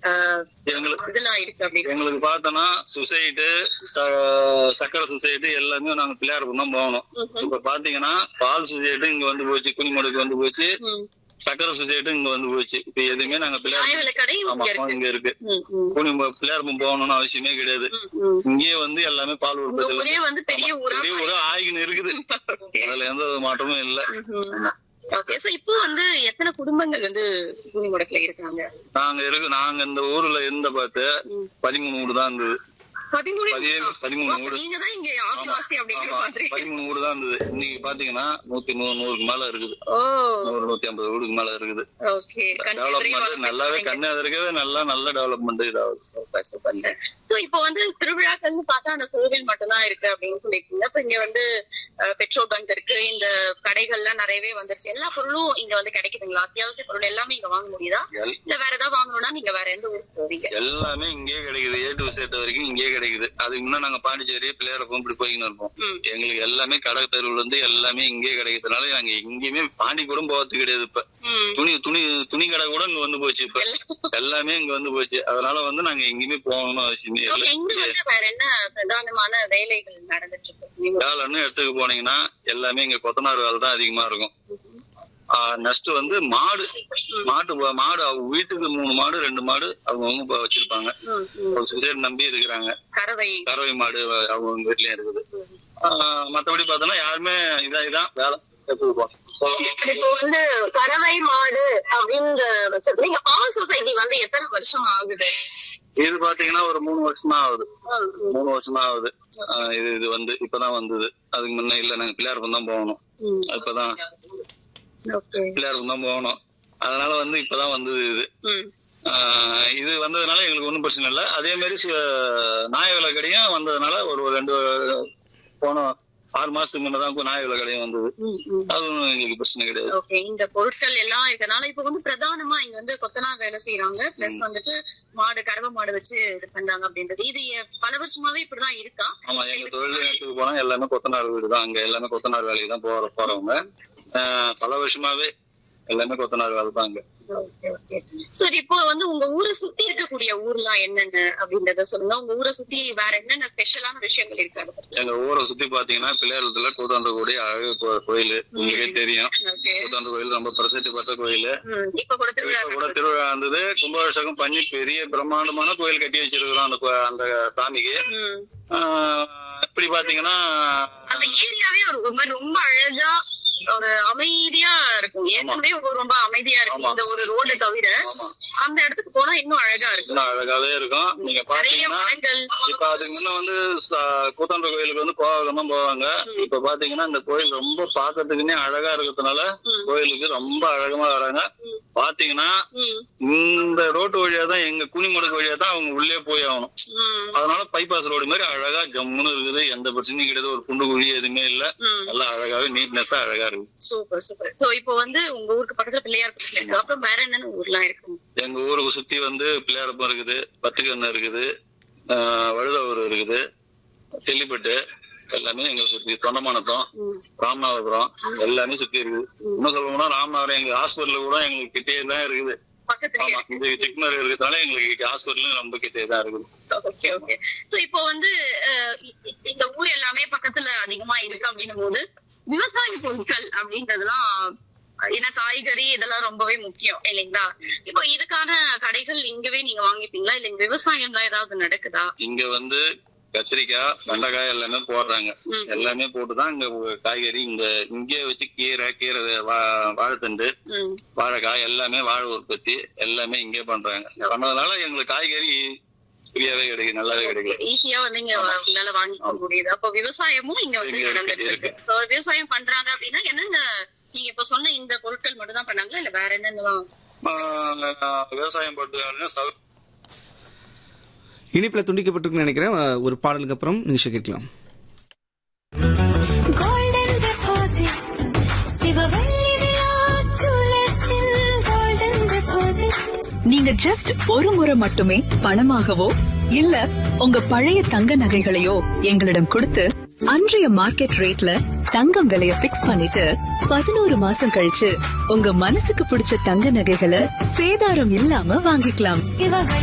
ஆஹ், எங்களுக்கு இதெல்லாம் இருக்கு அப்படின்னு எங்களுக்கு பார்த்தோன்னா சொசைட்டு சக்கரை சொசைட்டி எல்லாமே நாங்க பிள்ளையாருக்கு தான் போகணும் ம்ஹும். இப்ப பாத்தீங்கன்னா பால் சொசைட்டி இங்க வந்து போச்சு குனிமடுக்கு வந்து போச்சு ம். சக்கரை சொசைட்டி இங்க வந்து போச்சு இப்ப எதுவுமே நாங்க நியாய பிள்ளையார் விலை கடை ஆமா இங்க இருக்கு இங்க இருக்கு ம், ம், குனி பிள்ளையார்பம் போகணும்னு அவசியமே கிடையாது ம், ம். இங்கேயே வந்து எல்லாமே பால் உங்க உற்பத்தி ஊரே வந்து பெரிய ஊரா பெரிய ஒரு ஆய்கின்னு இருக்குது அதுல எந்த ஒரு மாற்றமும் இல்ல ஓகே சோ இப்போ வந்து எத்தனை குடும்பங்கள் வந்து குனிமுடக்குல இருக்காங்க நாங்க இருக்கு நாங்க இந்த ஊர்ல இருந்த பார்த்து ம். பதிமூணு வீடு தான் இருந்தது பதிமூணு பதினேழு பதிமூணு வீடு நீங்க தான் இங்க ஆதிவாசி அப்படிங்கிற ஆமா மாதிரி பதிமூணு வீடு தான் இருந்தது இன்னைக்கு பாத்தீங்கன்னா நூத்தி நூறு நூறுக்கு மேல இருக்குது ஓ நூறு நூத்தி ஐம்பது வீடுக்கு மேல இருக்குது ஓகே டெவலப்மெண்ட் நல்லாவே கன்னியாகுமரிக்கவே நல்லா நல்ல டெவலப்மெண்ட் இதாகுது சூப்பர் சூப்பர் சார் சோ இப்போ வந்து திருவிழாக்கள்னு பார்த்தா அந்த கோவில் மட்டும் தான் இருக்கு அப்படின்னு சொல்லிருக்கீங்க இப்ப இங்க வந்து அஹ், பெட்ரோல் பங்க் இருக்கு இந்த கடைகள்லாம் நிறையவே வந்துருச்சு எல்லா பொருளும் இங்க வந்து கிடைக்குதுங்களா அத்தியாவசிய பொருள் எல்லாமே இங்க வாங்க முடியுதா எல்- இல்ல வேற ஏதாவது வாங்கணும்னா நீங்க வேற எந்த ஊருக்கு போவீங்க எல்லாமே இங்கேயே கிடைக்குது ஏ டு செட் வரைக்கும் இங்கேயே கிடைக்குது அதுக்கு முன்ன நாங்க பாண்டிச்சேரி பிள்ளையாரப்பம் இப்படி போய்கின்னு இருப்போம் ம். எங்களுக்கு எல்லாமே கடை தெருவுல இருந்து எல்லாமே இங்கேயே கிடைக்கிறதுனால நாங்க எங்கேயுமே பாண்டி கூட போகிறது கிடையாது இப்ப ம். துணி துணி துணி கடை கூட இங்க வந்து போச்சு இப்ப எல்லாமே இங்க வந்து போச்சு அதனால வந்து நாங்க எங்கேயுமே போகணும்னு அவசியமே Okay, இல்லை இங்க வந்து வேற என்ன பிரதானமான வேலைகள் நடந்துட்டு இருக்கு நீங்க- வேலைன்னு எடுத்துக்க போனீங்கன்னா எல்லாமே இங்க கொத்தனார் வேலை தான் அதிகமா இருக்கும் நெக்ஸ்ட் வந்து மாடு மாட்டு ப- மாடு அவங்க வீட்டுக்கு மூணு மாடு ரெண்டு மாடு அவங்கவுங்க இப்ப வச்சிருப்பாங்க ம், ம். ஒரு சொசைட்டி நம்பி இருக்கிறாங்க கறவை கறவை மாடு அவங்க வீட்லயும் இருக்குது ஆஹ் மத்தபடி பார்த்தோன்னா யாருமே இதான் இதான் வேலை எடுத்துக்க போனோம் இப்போ வந்து கறவை மாடு அப்படின்ற பட்சத்துல இங்க ஆல் சொசைட்டி வந்து எத்தனை வருஷம் ஆகுது இது பாத்தீங்கன்னா ஒரு மூணு வருஷமா ஆகுது ம், ம். மூணு வருஷமா ஆகுது ஆஹ் இது இது வந்து இப்பதான் வந்தது அதுக்கு முன்ன இல்ல நாங்க பிள்ளையாருக்கும் தான் போகணும் ம். இப்பதான் Okay. பிள்ளையாருக்கும் தான் போகணும் அதனால வந்து இப்பதான் வந்தது இது ம். ஆஹ் இது வந்ததுனால எங்களுக்கு ஒன்றும் பிரச்சனை இல்லை அதே மாதிரி சு- நாய விலை கடையும் வந்ததுனால ஒரு ஒரு ரெண்டு போன ஆறு மாசத்துக்கு முன்னதான் நாய விலை கடையும் வந்தது ம், ம். அதுவும் எங்களுக்கு பிரச்சனை கிடையாது ஓகே இந்த பொருட்கள் எல்லாம் இருக்கனால இப்ப வந்து பிரதானமா இங்க வந்து கொத்தனார் வேலை செய்யறாங்க பிளஸ் வந்துட்டு மாடு கறவை மாடு வச்சு இது பண்றாங்க அப்படின்றது இது எ- பல வருஷமாவே இப்படிதான் இருக்கா ஆமா எங்க தொழில் இடத்துக்கு போனா எல்லாமே கொத்தனார் வீடு தான் அங்க எல்லாமே கொத்தனார் வேலைக்கு தான் போற போறவங்க ஆஹ் பல வருஷமாவே எல்லாமே கொத்தனார் வேலை தான் அங்க ஓகே ஓகே சரி இப்போ வந்து உங்க ஊரை சுத்தி இருக்கக்கூடிய ஊர்லாம் என்னென்ன அப்படின்றத சொல்லுங்க உங்க ஊரை சுத்தி வேற என்னென்ன ஸ்பெஷலான விஷயங்கள் இருக்கு அதை பத்தி எங்க ஊரை சுத்தி பாத்தீங்கன்னா பிள்ளையாரத்துல கூத்தாண்டக்கூடிய அழகு கோ- கோயில் உங்களுக்கே தெரியும் ஓகே கூத்தாண்ட கோயில் ரொம்ப பிரசித்தி பெற்ற கோயில் ம், இப்ப கூட திருவிழா இப்ப கூட திருவிழா இருந்தது கும்பாபிஷேகம் பண்ணி பெரிய பிரம்மாண்டமான கோயில் கட்டி வச்சிருக்கிறோம் அந்த கோ- அந்த சாமிக்கு ம். ஆஹ் இப்படி பாத்தீங்கன்னா அந்த ஏரியாவே ஒரு ரொம்ப ரொம்ப அழகா ஒரு அமைதியா இருக்கும் ஏற்கனவே ஒரு ரொம்ப அமைதியா இருக்கு ஆமா. இந்த ஒரு ரோடு தவிர ஆமா, அந்த இடத்துக்கு போனா இன்னும் அழகா இருக்கும் இன்னும் அழகாவே இருக்கும் நீங்க நிறைய பாத்தீங்கன்னா மரங்கள் இப்ப அதுக்கு முன்ன வந்து ச- கூத்தாண்ட கோயிலுக்கு வந்து கோவாகம் தான் போவாங்க இப்ப பாத்தீங்கன்னா இந்த கோயில் ரொம்ப பாக்கிறதுக்குன்னே அழகா இருக்கிறதுனால ம். கோயிலுக்கு ரொம்ப அழகமா வராங்க ம். பாத்தீங்கன்னா ம், இந்த ரோட்டு வழியா தான் எங்க குனிமடுக்கு வழியா தான் அவங்க உள்ளே போய் ஆகணும் ம், அதனால பைபாஸ் ரோடு மாதிரி அழகா ஜம்முன்னு இருக்குது எந்த பிரச்சனையும் கிடையாது ஒரு குண்டு குழி எதுவுமே இல்ல ம். நல்லா அழகாவே நீட்னஸா அழகா இருக்கு சூப்பர் சூப்பர் சோ இப்போ வந்து உங்க ஊருக்கு பக்கத்துல பிள்ளையார் கோயில் இருக்கு அப்புறம் வேற என்னென்ன ஊர்லாம் இருக்கு எங்க ஊருக்கு சுத்தி வந்து பிள்ளையாரப்பம் இருக்குது பத்துக்கண்ணு இருக்குது ஆஹ் வழுதவூர் இருக்குது செல்லிப்பட்டு எல்லாமே எங்களை சுத்தி தொண்டமானத்தம் ம், ராமநாதபுரம் எல்லாமே சுத்தி இருக்குது இன்னும் சொல்ல போனா ராமநாதபுரம் எங்க ஹாஸ்பிட்டல் கூட எங்களுக்கு கிட்டே தான் இருக்குது பக்கத்துலயே ஆமா இந்த சிக்னர் இருக்கிறதுனால எங்களுக்கு ஹாஸ்பிட்டலும் ரொம்ப கிட்டே தான் இருக்குது ஓகே ஓகே சோ இப்போ வந்து அஹ், இ- இ- இந்த ஊர் எல்லாமே பக்கத்துல அதிகமா இருக்கு அப்படின்னும் போது விவசாய பொருட்கள் அப்படின்றதெல்லாம் அஹ், ஏன்னா காய்கறி இதெல்லாம் ரொம்பவே முக்கியம் இல்லைங்களா இப்போ இதுக்கான கடைகள் இங்கவே நீங்க வாங்கிப்பீங்களா இல்ல இங்க விவசாயம்லாம் ஏதாவது நடக்குதா இங்க வந்து கத்திரிக்காய் வெண்டைக்காய் எல்லாமே போடுறாங்க ம். எல்லாமே போட்டுதான் இங்க உ- காய்கறி இங்க இங்கே வச்சு கீரை கீரை வா- வாழைத்தண்டு ம், வாழைக்காய் எல்லாமே வாழை உற்பத்தி எல்லாமே இங்கே பண்றாங்க பண்ணதுனால எங்களுக்கு காய்கறி ஃப்ரீயாவே கிடைக்குது நல்லாவே கிடைக்குது ஈஸியா வந்து இங்க உங்களால வாங்கிக்க முடியுது அப்போ விவசாயமும் இங்க வந்து இங்க இருக்கு, நடந்துட்டு இருக்கு இருக்கு. சோ விவசாயம் பண்றாங்க அப்படின்னா என்னென்ன நீங்க இப்ப சொன்ன இந்த பொருட்கள் மட்டும் தான் பண்ணாங்களா இல்ல வேற என்னென்னலாம் ஆஹ் விவசாயம் போட்டு இனிப்பில் துண்டிக்கப்பட்டிருக்குன்னு நினைக்கிறேன் அஹ், ஒரு பாடலுக்கு அப்புறம் நிகழ்ச்சி கேட்கலாம் Golden deposit. சிவவள்ளி விலாஸ் ஜுவல்லர்ஸில் golden deposit. நீங்க ஜஸ்ட் ஒரு முறை மட்டுமே பணமாகவோ இல்ல உங்க பழைய தங்க நகைகளையோ எங்களிடம் கொடுத்து அன்றைய மார்க்கெட் ரேட்ல தங்கம் விலைய பிக்ஸ் பண்ணிட்டு பதினோரு மாசம் கழிச்சு உங்க மனசுக்கு பிடிச்ச தங்க நகைகளை சேதாரம் இல்லாம வாங்கிக்கலாம் சிவவள்ளி